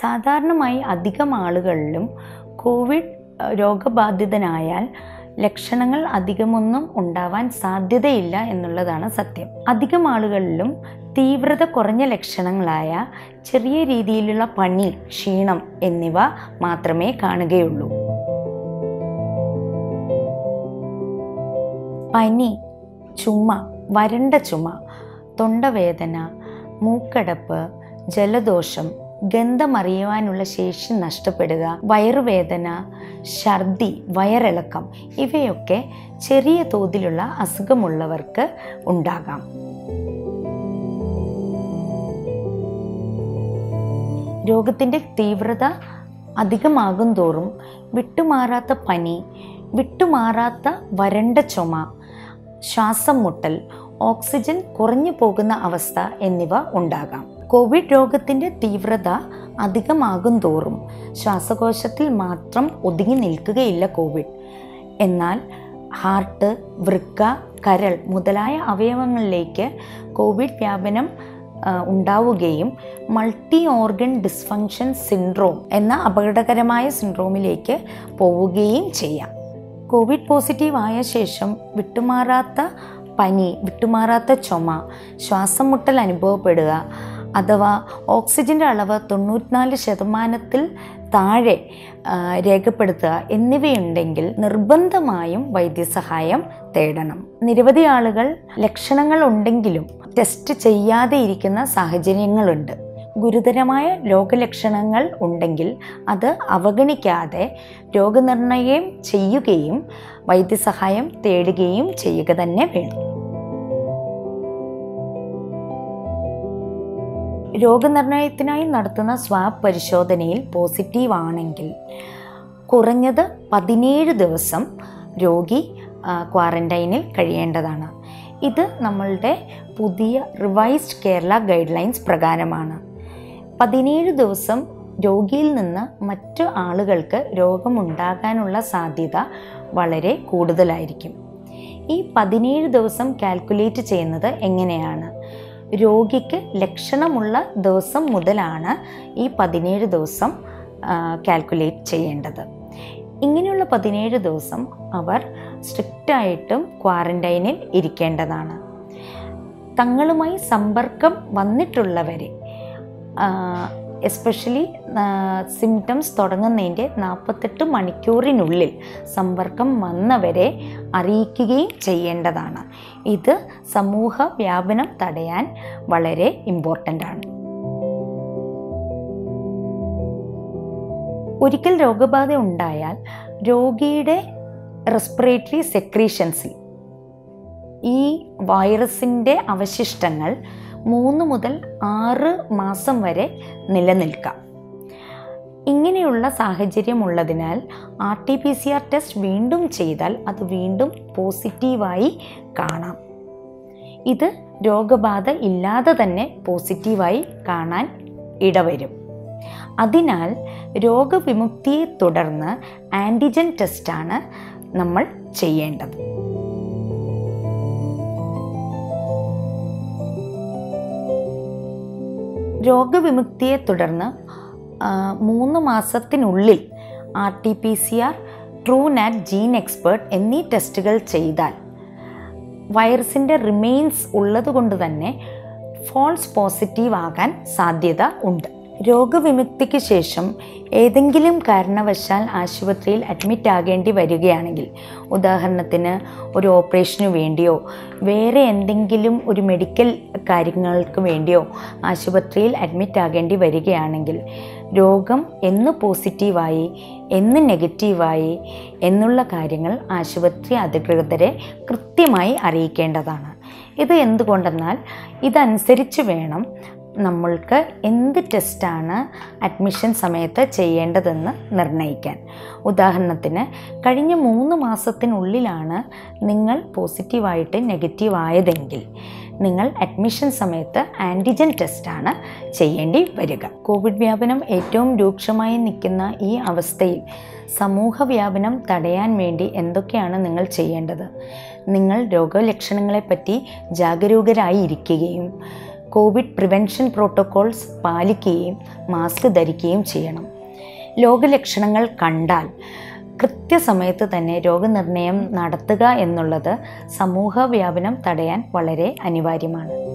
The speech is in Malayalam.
സാധാരണമായി അധികം ആളുകളിലും കോവിഡ് അഹ്, രോഗബാധിതനായാൽ ലക്ഷണങ്ങൾ അധികമൊന്നും ഉണ്ടാവാൻ സാധ്യതയില്ല എന്നുള്ളതാണ് സത്യം അധികം ആളുകളിലും തീവ്രത കുറഞ്ഞ ലക്ഷണങ്ങളായ ചെറിയ രീതിയിലുള്ള പനി ക്ഷീണം എന്നിവ മാത്രമേ കാണുകയുള്ളൂ പനി ചുമ വരണ്ട ചുമ തൊണ്ടവേദന മൂക്കടപ്പ് ജലദോഷം ഗന്ധമറിയുവാനുള്ള ശേഷി നഷ്ടപ്പെടുക വയറുവേദന ഛർദി വയറിളക്കം ഇവയൊക്കെ ചെറിയ തോതിലുള്ള അസുഖമുള്ളവർക്ക് ഉണ്ടാകാം രോഗത്തിൻ്റെ തീവ്രത അധികമാകും തോറും വിട്ടുമാറാത്ത പനി വിട്ടുമാറാത്ത വരണ്ട ചുമ ശ്വാസം മുട്ടൽ ഓക്സിജൻ കുറഞ്ഞു പോകുന്ന അവസ്ഥ എന്നിവ ഉണ്ടാകാം കോവിഡ് രോഗത്തിൻ്റെ തീവ്രത അധികമാകും തോറും ശ്വാസകോശത്തിൽ മാത്രം ഒതുങ്ങി നിൽക്കുകയില്ല കോവിഡ് എന്നാൽ ഹാർട്ട് വൃക്ക കരൾ മുതലായ അവയവങ്ങളിലേക്ക് കോവിഡ് വ്യാപനം ആ, ഉണ്ടാവുകയും മൾട്ടി ഓർഗൻ ഡിസ്ഫങ്ഷൻ സിൻഡ്രോം എന്ന അപകടകരമായ സിൻഡ്രോമിലേക്ക് പോവുകയും ചെയ്യാം കോവിഡ് പോസിറ്റീവ് ആയ ശേഷം വിട്ടുമാറാത്ത പനി വിട്ടുമാറാത്ത ചുമ ശ്വാസം മുട്ടൽ അനുഭവപ്പെടുക അഥവാ ഓക്സിജൻ്റെ അളവ് തൊണ്ണൂറ്റിനാല് ശതമാനത്തിൽ താഴെ ആ, രേഖപ്പെടുത്തുക എന്നിവയുണ്ടെങ്കിൽ നിർബന്ധമായും വൈദ്യസഹായം തേടണം നിരവധി ആളുകൾ ലക്ഷണങ്ങൾ ഉണ്ടെങ്കിലും ടെസ്റ്റ് ചെയ്യാതെ ഇരിക്കുന്ന സാഹചര്യങ്ങളുണ്ട് ഗുരുതരമായ രോഗലക്ഷണങ്ങൾ ഉണ്ടെങ്കിൽ അത് അവഗണിക്കാതെ രോഗനിർണയം ചെയ്യുകയും വൈദ്യസഹായം തേടുകയും ചെയ്യുക തന്നെ വേണം രോഗനിർണയത്തിനായി നടത്തുന്ന സ്വാബ് പരിശോധനയിൽ പോസിറ്റീവ് ആണെങ്കിൽ കുറഞ്ഞത് പതിനേഴ് ദിവസം രോഗി ആ, ക്വാറന്റൈനിൽ കഴിയേണ്ടതാണ് ഇത് നമ്മളുടെ പുതിയ റിവൈസ്ഡ് കേരള ഗൈഡ് ലൈൻസ് പ്രകാരമാണ് പതിനേഴ് ദിവസം രോഗിയിൽ നിന്ന് മറ്റു ആളുകൾക്ക് രോഗമുണ്ടാകാനുള്ള സാധ്യത വളരെ കൂടുതലായിരിക്കും ഈ പതിനേഴ് ദിവസം കാൽക്കുലേറ്റ് ചെയ്യുന്നത് എങ്ങനെയാണ് രോഗിക്ക് ലക്ഷണമുള്ള ദിവസം മുതലാണ് ഈ പതിനേഴ് ദിവസം കാൽക്കുലേറ്റ് ചെയ്യേണ്ടത് ഇങ്ങനെയുള്ള പതിനേഴ് ദിവസം അവർ സ്ട്രിക്റ്റായിട്ടും ക്വാറന്റൈനിൽ ഇരിക്കേണ്ടതാണ് തങ്ങളുമായി സമ്പർക്കം വന്നിട്ടുള്ളവരെ എസ്പെഷ്യലി സിംറ്റംസ് തുടങ്ങുന്നതിൻ്റെ നാൽപ്പത്തെട്ട് മണിക്കൂറിനുള്ളിൽ സമ്പർക്കം വന്നവരെ അറിയിക്കുകയും ചെയ്യേണ്ടതാണ് ഇത് സമൂഹ വ്യാപനം തടയാൻ വളരെ ഇമ്പോർട്ടൻ്റ് ആണ് ഒരിക്കൽ രോഗബാധ ഉണ്ടായാൽ രോഗിയുടെ റെസ്പിറേറ്ററി സെക്രീഷൻസിൽ ഈ വൈറസിൻ്റെ അവശിഷ്ടങ്ങൾ മൂന്ന് മുതൽ ആറ് മാസം വരെ നിലനിൽക്കാം ഇങ്ങനെയുള്ള സാഹചര്യമുള്ളതിനാൽ R T P C R test വീണ്ടും ചെയ്താൽ അത് വീണ്ടും പോസിറ്റീവായി കാണാം ഇത് രോഗബാധ ഇല്ലാതെ തന്നെ പോസിറ്റീവായി കാണാൻ ഇടവരും അതിനാൽ രോഗവിമുക്തിയെ തുടർന്ന് ആൻറ്റിജൻ ടെസ്റ്റാണ് നമ്മൾ ചെയ്യേണ്ടത് രോഗവിമുക്തിയെ തുടർന്ന് ആ, മൂന്ന് മാസത്തിനുള്ളിൽ R T P C R TrueNat GeneXpert എന്നീ ടെസ്റ്റുകൾ ചെയ്താൽ വൈറസിൻ്റെ റിമെയിൻസ് ഉള്ളതുകൊണ്ട് തന്നെ ഫോൾസ് പോസിറ്റീവ് ആകാൻ സാധ്യത ഉണ്ട് രോഗവിമുക്തിക്ക് ശേഷം ഏതെങ്കിലും കാരണവശാൽ ആശുപത്രിയിൽ അഡ്മിറ്റ് ആകേണ്ടി വരികയാണെങ്കിൽ ഉദാഹരണത്തിന് ഒരു ഓപ്പറേഷന് വേണ്ടിയോ വേറെ എന്തെങ്കിലും ഒരു മെഡിക്കൽ കാര്യങ്ങൾക്ക് വേണ്ടിയോ ആശുപത്രിയിൽ അഡ്മിറ്റ് ആകേണ്ടി വരികയാണെങ്കിൽ രോഗം എന്ന് പോസിറ്റീവായി എന്ന് നെഗറ്റീവായി എന്നുള്ള കാര്യങ്ങൾ ആശുപത്രി അധികൃതരെ കൃത്യമായി അറിയിക്കേണ്ടതാണ് ഇത് എന്തുകൊണ്ടെന്നാൽ ഇതനുസരിച്ച് വേണം നമ്മൾക്ക് എന്ത് ടെസ്റ്റാണ് അഡ്മിഷൻ സമയത്ത് ചെയ്യേണ്ടതെന്ന് നിർണ്ണയിക്കാൻ ഉദാഹരണത്തിന് കഴിഞ്ഞ മൂന്ന് മാസത്തിനുള്ളിലാണ് നിങ്ങൾ പോസിറ്റീവായിട്ട് നെഗറ്റീവ് ആയതെങ്കിൽ നിങ്ങൾ അഡ്മിഷൻ സമയത്ത് ആൻറ്റിജൻ ടെസ്റ്റാണ് ചെയ്യേണ്ടി വരിക കോവിഡ് വ്യാപനം ഏറ്റവും രൂക്ഷമായി നിൽക്കുന്ന ഈ അവസ്ഥയിൽ സമൂഹ വ്യാപനം തടയാൻ വേണ്ടി എന്തൊക്കെയാണ് നിങ്ങൾ ചെയ്യേണ്ടത് നിങ്ങൾ രോഗലക്ഷണങ്ങളെപ്പറ്റി ജാഗരൂകരായി ഇരിക്കുകയും കോവിഡ് പ്രിവെൻഷൻ പ്രോട്ടോകോൾസ് പാലിക്കുകയും മാസ്ക് ധരിക്കുകയും ചെയ്യണം രോഗലക്ഷണങ്ങൾ കണ്ടാൽ കൃത്യസമയത്ത് തന്നെ രോഗനിർണയം നടത്തുക എന്നുള്ളത് സമൂഹ വ്യാപനം തടയാൻ വളരെ അനിവാര്യമാണ്